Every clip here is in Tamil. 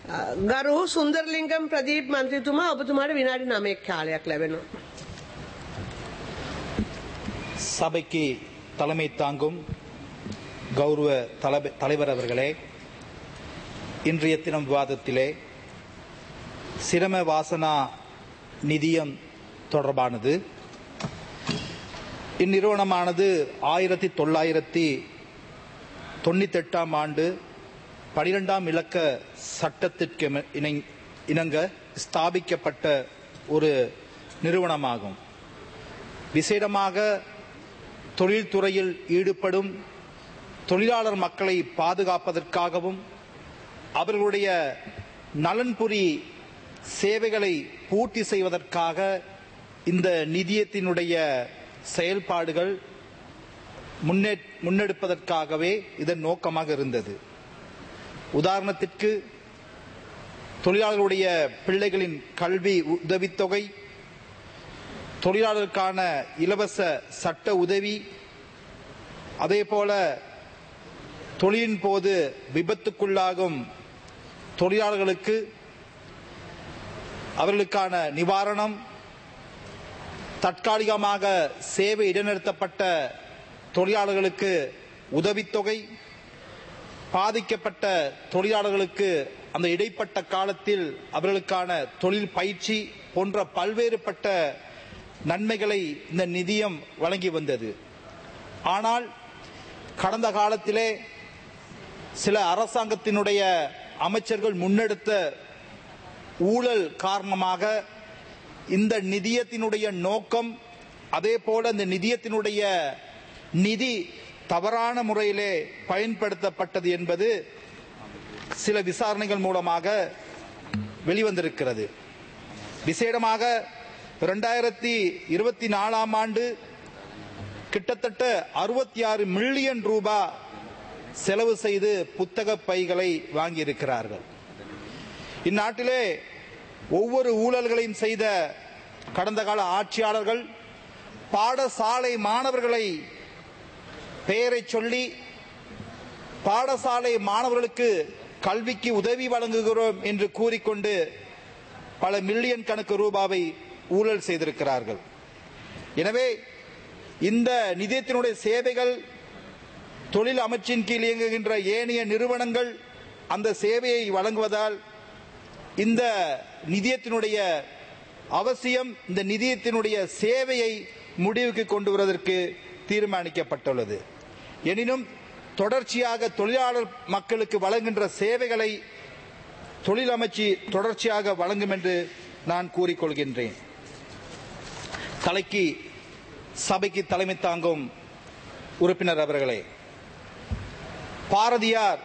ගරු සුන්දරලිංගම් ප්‍රදීප් මන්ත්‍රීතුමා ඔබතුමාට විනාඩි 9ක් කාලයක් ලැබෙනවා. சபைக்கு தலைமை தாங்கும் கௌரவ தலப- தலைவர் அவர்களே இன்றைய தினம் விவாதத்திலே சிரம வாசனா நிதியம் தொடர்பானது இந்நிறுவனமானது ஆயிரத்தி தொள்ளாயிரத்தி தொண்ணூத்தி எட்டாம் ஆண்டு பனிரெண்டாம் இலக்க சட்டத்திற்கு இம- இணை- இணங்க ஸ்தாபிக்கப்பட்ட ஒரு நிறுவனமாகும் விசேடமாக தொழில்துறையில் ஈடுபடும் தொழிலாளர் மக்களை பாதுகாப்பதற்காகவும் அவர்களுடைய நலன்புரி சேவைகளை பூர்த்தி செய்வதற்காக இந்த நிதியத்தினுடைய செயல்பாடுகள் முன்னே முன்னெடுப்பதற்காகவே இதன் நோக்கமாக இருந்தது உதாரணத்திற்கு தொழிலாளர்களுடைய பிள்ளைகளின் கல்வி உதவித்தொகை தொழிலாளருக்கான இலவச சட்ட உதவி அதேபோல தொழிலின் போது விபத்துக்குள்ளாகும் தொழிலாளர்களுக்கு அவர்களுக்கான நிவாரணம் தற்காலிகமாக சேவை இடைநிறுத்தப்பட்ட தொழிலாளர்களுக்கு உதவித்தொகை பாதிக்கப்பட்ட தொழிலாளர்களுக்கு அந்த இடைப்பட்ட காலத்தில் அவர்களுக்கான தொழில் பயிற்சி போன்ற பல்வேறுபட்ட நன்மைகளை இந்த நிதியம் வழங்கி வந்தது ஆனால் கடந்த காலத்திலே சில அரசாங்கத்தினுடைய அமைச்சர்கள் முன்னெடுத்த ஊழல் காரணமாக இந்த நிதியத்தினுடைய நோக்கம் அதே போல இந்த நிதியத்தினுடைய நிதி தவறான முறையிலே பயன்படுத்தப்பட்டது என்பது சில விசாரணைகள் மூலமாக வெளிவந்திருக்கிறது விசேடமாக இரண்டாயிரத்தி இருபத்தி நாலாம் ஆண்டு கிட்டத்தட்ட அறுபத்தி ஆறு மில்லியன் ரூபாய் செலவு செய்து புத்தக பைகளை வாங்கியிருக்கிறார்கள் இந்நாட்டிலே ஒவ்வொரு ஊழல்களையும் செய்த கடந்த கால ஆட்சியாளர்கள் பாடசாலை மாணவர்களை பெயரை சொல்லி பாடசாலை மாணவர்களுக்கு கல்விக்கு உதவி வழங்குகிறோம் என்று கூறிக்கொண்டு பல மில்லியன் கணக்கு ரூபாவை ஊழல் செய்திருக்கிறார்கள் எனவே இந்த நிதியத்தினுடைய சேவைகள் தொழில் அமைச்சின் கீழ் இயங்குகின்ற ஏனைய நிறுவனங்கள் அந்த சேவையை வழங்குவதால் இந்த நிதியத்தினுடைய அவசியம் இந்த நிதியத்தினுடைய சேவையை முடிவுக்கு கொண்டு வருவதற்கு தீர்மானிக்கப்பட்டுள்ளது எனினும் தொடர்ச்சியாக தொழிலாளர் மக்களுக்கு வழங்குகின்ற சேவைகளை தொழில் அமைச்சு தொடர்ச்சியாக வழங்கும் என்று நான் கூறிக்கொள்கின்றேன் தலைக்கு சபைக்கு தலைமை தாங்கும் உறுப்பினர் அவர்களே பாரதியார்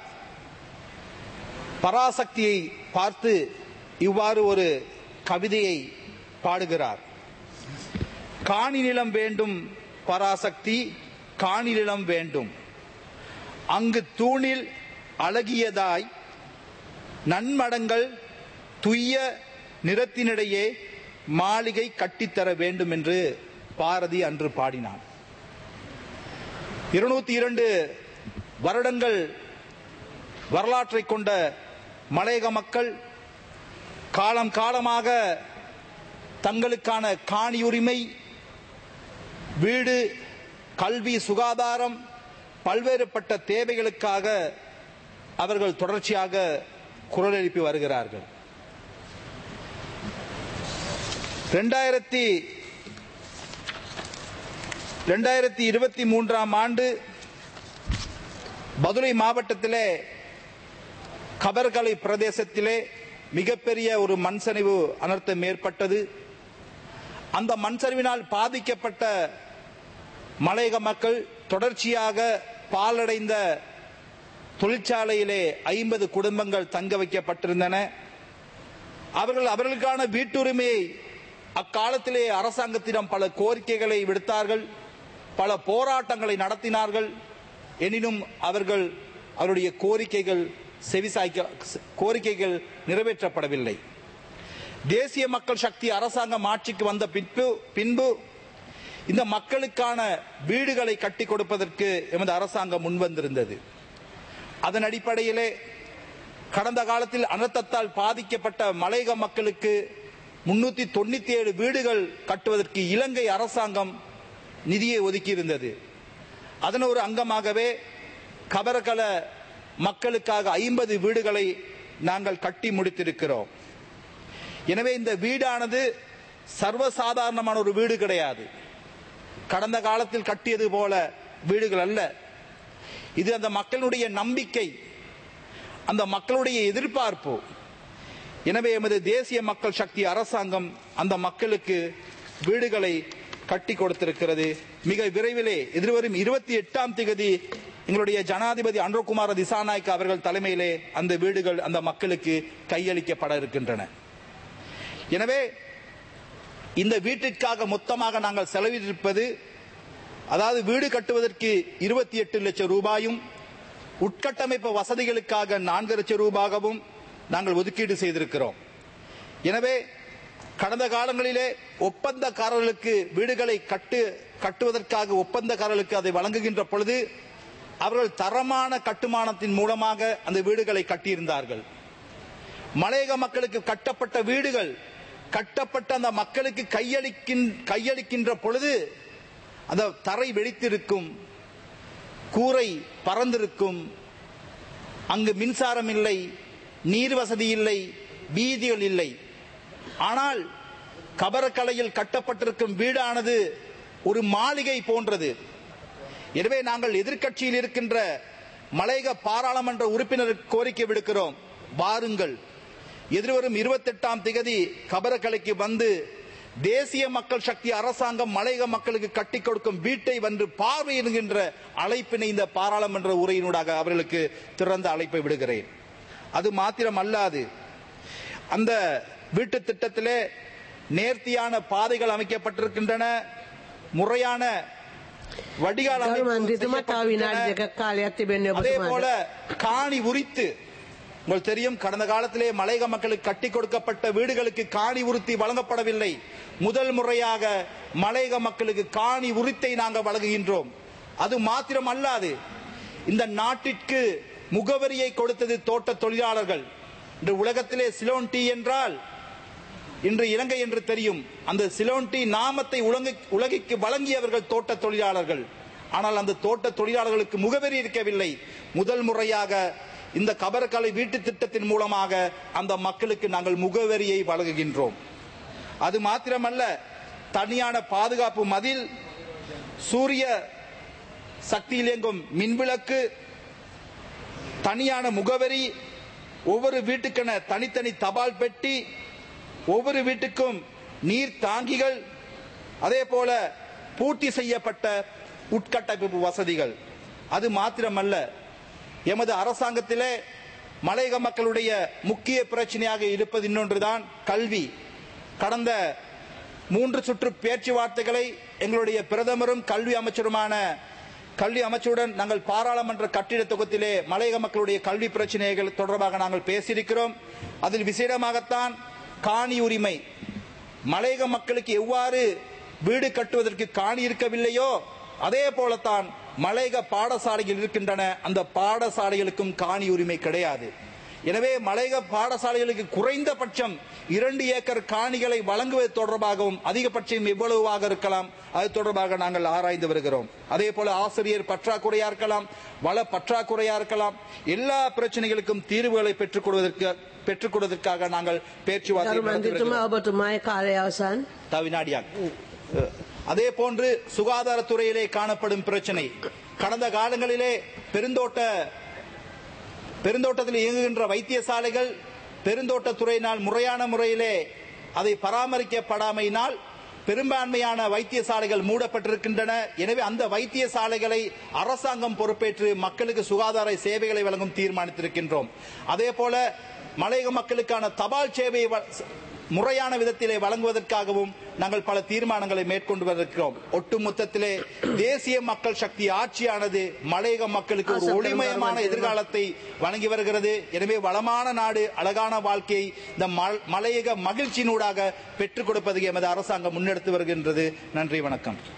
பராசக்தியை பார்த்து இவ்வாறு ஒரு கவிதையை பாடுகிறார் காணி நிலம் வேண்டும் பராசக்தி காணி நிலம் வேண்டும் அங்கு தூணில் அழகியதாய் நன்மடங்கள் துய்ய நிறத்தினிடையே மாளிகை கட்டித்தர வேண்டும் என்று பாரதி அன்று பாடினான் இருநூத்தி இரண்டு வருடங்கள் வரலாற்றை கொண்ட மலையக மக்கள் காலம் காலமாக தங்களுக்கான காணி உரிமை வீடு கல்வி சுகாதாரம் பல்வேறுபட்ட தேவைகளுக்காக அவர்கள் தொடர்ச்சியாக குரல் எழுப்பி வருகிறார்கள் ரெண்டாயிரத்தி ரெண்டாயிரத்தி இருபத்தி மூன்றாம் ஆண்டு மதுரை மாவட்டத்திலே கபர்கலை பிரதேசத்திலே மிகப்பெரிய ஒரு மண் சரிவு அனர்த்தம் ஏற்பட்டது அந்த மண் சரிவினால் பாதிக்கப்பட்ட மலையக மக்கள் தொடர்ச்சியாக பாலடைந்த தொழிற்சாலையிலே ஐம்பது குடும்பங்கள் தங்க வைக்கப்பட்டிருந்தன அவர்கள் அவர்களுக்கான வீட்டுரிமையை அக்காலத்திலே அரசாங்கத்திடம் பல கோரிக்கைகளை விடுத்தார்கள் பல போராட்டங்களை நடத்தினார்கள் எனினும் அவர்கள் அவருடைய கோரிக்கைகள் செவிசாய்க்க கோரிக்கைகள் நிறைவேற்றப்படவில்லை தேசிய மக்கள் சக்தி அரசாங்கம் ஆட்சிக்கு வந்த பின்பு பின்பு இந்த மக்களுக்கான வீடுகளை கட்டி கொடுப்பதற்கு எமது அரசாங்கம் முன்வந்திருந்தது அதன் அடிப்படையிலே கடந்த காலத்தில் அனர்த்தத்தால் பாதிக்கப்பட்ட மலையக மக்களுக்கு முன்னூத்தி தொண்ணூத்தி ஏழு வீடுகள் கட்டுவதற்கு இலங்கை அரசாங்கம் நிதியை ஒதுக்கியிருந்தது அதன் ஒரு அங்கமாகவே கபரகல மக்களுக்காக ஐம்பது வீடுகளை நாங்கள் கட்டி முடித்திருக்கிறோம் எனவே இந்த வீடானது சர்வசாதாரணமான ஒரு வீடு கிடையாது கடந்த காலத்தில் கட்டியது போல வீடுகள் அல்ல இது அந்த மக்களுடைய நம்பிக்கை அந்த மக்களுடைய எதிர்பார்ப்பு எனவே எமது தேசிய மக்கள் சக்தி அரசாங்கம் அந்த மக்களுக்கு வீடுகளை கட்டி கொடுத்திருக்கிறது மிக விரைவிலே எதிர்வரும் இருபத்தி எட்டாம் திகதி எங்களுடைய ஜனாதிபதி அன்ரோகுமார திசாநாயக்க அவர்கள் தலைமையிலே அந்த வீடுகள் அந்த மக்களுக்கு கையளிக்கப்பட இருக்கின்றன எனவே இந்த வீட்டிற்காக மொத்தமாக நாங்கள் செலவிட்டிருப்பது அதாவது வீடு கட்டுவதற்கு இருபத்தி எட்டு லட்சம் ரூபாயும் உட்கட்டமைப்பு வசதிகளுக்காக நான்கு லட்சம் ரூபாகவும் நாங்கள் ஒதுக்கீடு செய்திருக்கிறோம் எனவே கடந்த காலங்களிலே ஒப்பந்தக்காரர்களுக்கு வீடுகளை கட்டு கட்டுவதற்காக ஒப்பந்தக்காரர்களுக்கு அதை வழங்குகின்ற பொழுது அவர்கள் தரமான கட்டுமானத்தின் மூலமாக அந்த வீடுகளை கட்டியிருந்தார்கள் மலையக மக்களுக்கு கட்டப்பட்ட வீடுகள் கட்டப்பட்ட அந்த மக்களுக்கு கையளிக்கின் கையளிக்கின்ற பொழுது அந்த தரை வெடித்திருக்கும் கூரை பறந்திருக்கும் அங்கு மின்சாரம் இல்லை நீர் வசதி இல்லை வீதிகள் இல்லை ஆனால் கபரக்கலையில் கட்டப்பட்டிருக்கும் வீடானது ஒரு மாளிகை போன்றது எனவே நாங்கள் எதிர்க்கட்சியில் இருக்கின்ற மலையக பாராளுமன்ற உறுப்பினருக்கு கோரிக்கை விடுக்கிறோம் வாருங்கள் எதிர்வரும் இருபத்தெட்டாம் திகதி கபரக்கலைக்கு வந்து தேசிய மக்கள் சக்தி அரசாங்கம் மலையக மக்களுக்கு கட்டி கொடுக்கும் வீட்டை வந்து பார்வையிடுகின்ற அழைப்பினை இந்த பாராளுமன்ற உரையினூடாக அவர்களுக்கு திறந்த அழைப்பை விடுகிறேன் அது மாத்திரம் அல்லாது அந்த வீட்டு திட்டத்திலே நேர்த்தியான பாதைகள் அமைக்கப்பட்டிருக்கின்றன முறையான வடிகால் ගරු அமைப்பு මන්ත්‍රීතුමා තව විනාඩි செய்யப்பட்டிருக்கின்றன. දෙකක් කාලයක් තිබෙන්නේ அதே ඔබතුමාට. போல காணி உரித்து உங்களுக்கு தெரியும் கடந்த காலத்திலே மலையக மக்களுக்கு கட்டி கொடுக்கப்பட்ட வீடுகளுக்கு காணி உறுத்தி வழங்கப்படவில்லை முதல் முறையாக மலையக மக்களுக்கு காணி உரித்தை நாங்கள் வழங்குகின்றோம் அது மாத்திரம் அல்லாது இந்த நாட்டிற்கு முகவரியை கொடுத்தது தோட்ட தொழிலாளர்கள் இன்று உலகத்திலே சிலோன் டீ என்றால் இன்று இலங்கை என்று தெரியும் அந்த சிலோன் டீ நாமத்தை உலகு- உலகிற்கு வழங்கியவர்கள் தோட்ட தொழிலாளர்கள் ஆனால் அந்த தோட்ட தொழிலாளர்களுக்கு முகவரி இருக்கவில்லை முதல் முறையாக இந்த கபரக்கலை வீட்டு திட்டத்தின் மூலமாக அந்த மக்களுக்கு நாங்கள் முகவரியை வழங்குகின்றோம் அது மாத்திரமல்ல தனியான பாதுகாப்பு மதில் சூரிய சக்தியில் இயங்கும் மின்விளக்கு தனியான முகவரி ஒவ்வொரு வீட்டுக்கென தனித்தனி தபால் பெட்டி ஒவ்வொரு வீட்டுக்கும் நீர் தாங்கிகள் அதே போல பூர்த்தி செய்யப்பட்ட உட்கட்டமைப்பு வசதிகள் அது மாத்திரமல்ல எமது அரசாங்கத்திலே மலையக மக்களுடைய முக்கிய பிரச்சனையாக இருப்பது இன்னொன்றுதான் கல்வி கடந்த மூன்று சுற்று பேச்சுவார்த்தைகளை எங்களுடைய பிரதமரும் கல்வி அமைச்சருமான கல்வி அமைச்சருடன் நாங்கள் பாராளுமன்ற கட்டிட தொகுத்திலே மலையக மக்களுடைய கல்வி பிரச்சனைகள் தொடர்பாக நாங்கள் பேசியிருக்கிறோம் அதில் விசேடமாகத்தான் காணி உரிமை மலையக மக்களுக்கு எவ்வாறு வீடு கட்டுவதற்கு காணி இருக்கவில்லையோ அதே போலத்தான் மலையக பாடசாலைகள் இருக்கின்றன அந்த பாடசாலைகளுக்கும் காணி உரிமை கிடையாது எனவே மலையக பாடசாலைகளுக்கு குறைந்தபட்சம் இரண்டு ஏக்கர் காணிகளை வழங்குவது தொடர்பாகவும் அதிகபட்சம் எவ்வளவாக இருக்கலாம் அது தொடர்பாக நாங்கள் ஆராய்ந்து வருகிறோம் அதே போல ஆசிரியர் பற்றாக்குறையா இருக்கலாம் வள பற்றாக்குறையா இருக்கலாம் எல்லா பிரச்சனைகளுக்கும் தீர்வுகளை பெற்றுக் கொடுவதற்கு பெற்றுக் கொடுவதற்காக நாங்கள் பேச்சுவார்த்தை ගරු நடத்தி வருகிறோம். මන්ත්‍රීතුමා ඔබතුමායි කාලය අවසන්. தவிநாடியான் அதே போன்று சுகாதாரத்துறையிலே காணப்படும் பிரச்சனை கடந்த காலங்களிலே பெருந்தோட்ட பெருந்தோட்டத்தில் இயங்குகின்ற வைத்தியசாலைகள் பெருந்தோட்டத்துறையினால் முறையான முறையிலே அதை பராமரிக்கப்படாமையினால் பெரும்பான்மையான வைத்தியசாலைகள் மூடப்பட்டிருக்கின்றன எனவே அந்த வைத்தியசாலைகளை அரசாங்கம் பொறுப்பேற்று மக்களுக்கு சுகாதார சேவைகளை வழங்கும் தீர்மானித்திருக்கின்றோம் அதே போல மலையக மக்களுக்கான தபால் சேவையை வ- முறையான விதத்திலே வழங்குவதற்காகவும் நாங்கள் பல தீர்மானங்களை மேற்கொண்டு வருகிறோம் ஒட்டுமொத்தத்திலே தேசிய மக்கள் சக்தி ஆட்சியானது மலையக மக்களுக்கு ஒரு ஒளிமயமான எதிர்காலத்தை வழங்கி வருகிறது எனவே வளமான நாடு அழகான வாழ்க்கையை இந்த மல்- மலையக மகிழ்ச்சியினூடாக பெற்றுக் கொடுப்பது எமது அரசாங்கம் முன்னெடுத்து வருகின்றது நன்றி வணக்கம்